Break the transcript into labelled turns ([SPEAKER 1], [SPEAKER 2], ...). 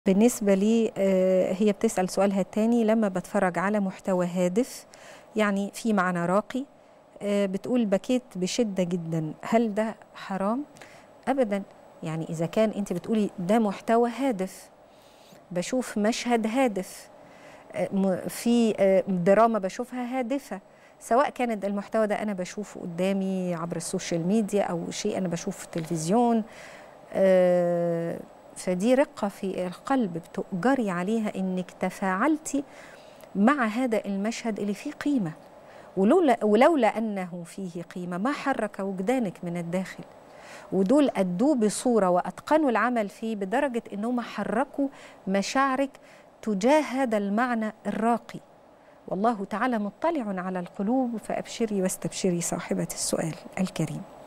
[SPEAKER 1] بالنسبة لي آه، هي بتسأل سؤالها التاني لما بتفرج على محتوى هادف يعني في معنى راقي آه، بتقول بكيت بشدة جدا هل ده حرام؟ أبدا يعني إذا كان أنت بتقولي ده محتوى هادف بشوف مشهد هادف آه، م- في آه، دراما بشوفها هادفة سواء كانت المحتوى ده أنا بشوفه قدامي عبر السوشيال ميديا أو شيء أنا بشوفه في التلفزيون آه، فدي رقة في القلب بتؤجري عليها إنك تفاعلتي مع هذا المشهد اللي فيه قيمة ولولا, ولولا أنه فيه قيمة ما حرك وجدانك من الداخل ودول أدوه بصورة وأتقنوا العمل فيه بدرجة أنهم حركوا مشاعرك تجاه هذا المعنى الراقي والله تعالى مطلع على القلوب فأبشري واستبشري صاحبة السؤال الكريم